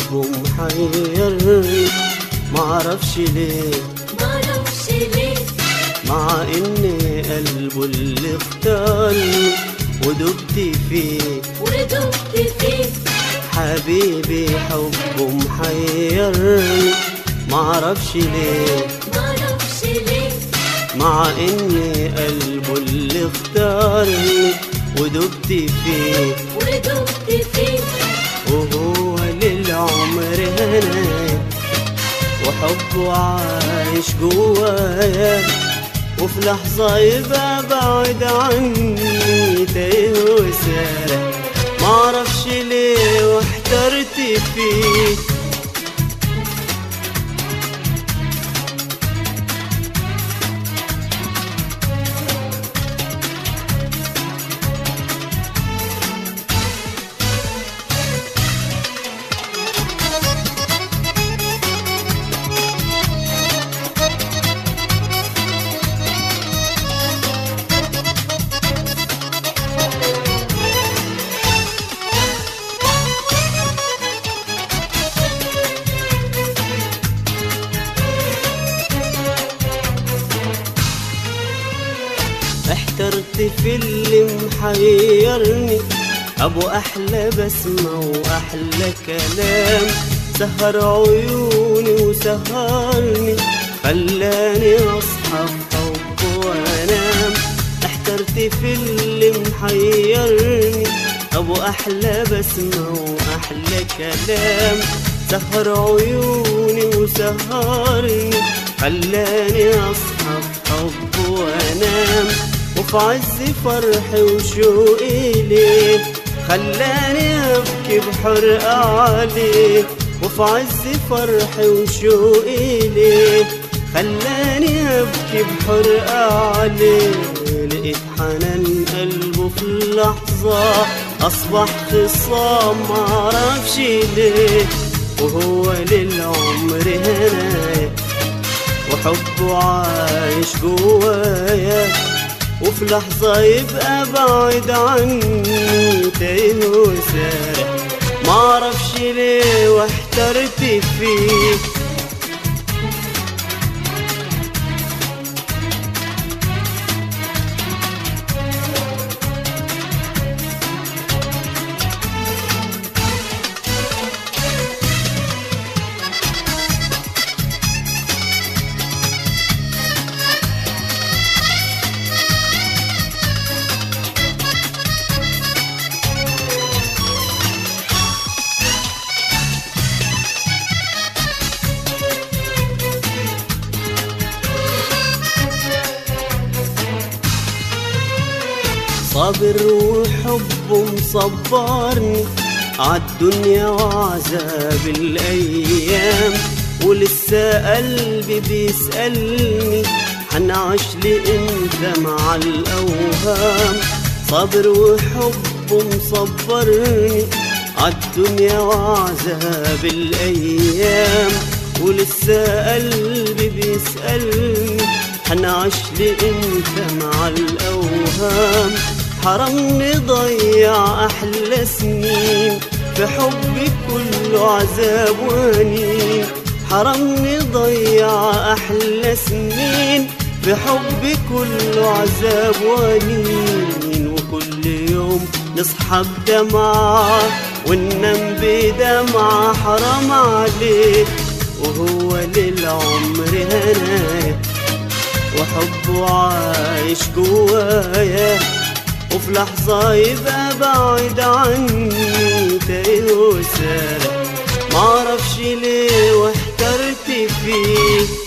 حبه محيرني معرفش ليه معرفش ليه مع ان قلبه اللي اختارني ودبت فيه ودبت فيه حبيبي حبه محيرني معرفش ليه معرفش ليه مع ان قلبه اللي اختارني ودبت فيه ودبت فيه وهو للعمر هنا وحبه عايش جوايا وفي لحظة يبقى بعد عني تايه وسارح معرفش ليه واحترت فيه احترت في اللي محيرني ابو احلى بسمة واحلى كلام سهر عيوني وسهرني خلاني اصحى بحب وانام احترت في اللي محيرني ابو احلى بسمة واحلى كلام سهر عيوني وسهرني خلاني اصحى بحب وانام وفي عز فرحي وشوقي ليه خلاني ابكي بحرقة عليه وفي عز فرحي وشوقي ليه خلاني ابكي بحرقة عليه لقيت حنان قلبه في اللحظة اصبح خصام معرفش ليه وهو للعمر هنايا وحبه عايش جوايا وفي لحظة يبقى بعيد عني تايه وسارح معرفش ليه واحترت فيه صابر وحبه مصبرني عالدنيا وعذاب الأيام ولسه قلبي بيسألني هنعيش لإمتى مع الأوهام صابر وحبه مصبرني عالدنيا وعذاب الأيام ولسه قلبي بيسألني هنعيش لإمتى مع الأوهام حرام نضيع أحلى سنين في حب كله عذاب وانين حرام نضيع أحلى سنين في حب كله عذاب وانين وكل يوم نصحى بدمعة وننام بدمعة حرام عليك وهو للعمر هنايا وحبه عايش جوايا وفي لحظة يبقى بعيد عني تايه وسارح معرفش ليه واحترت فيه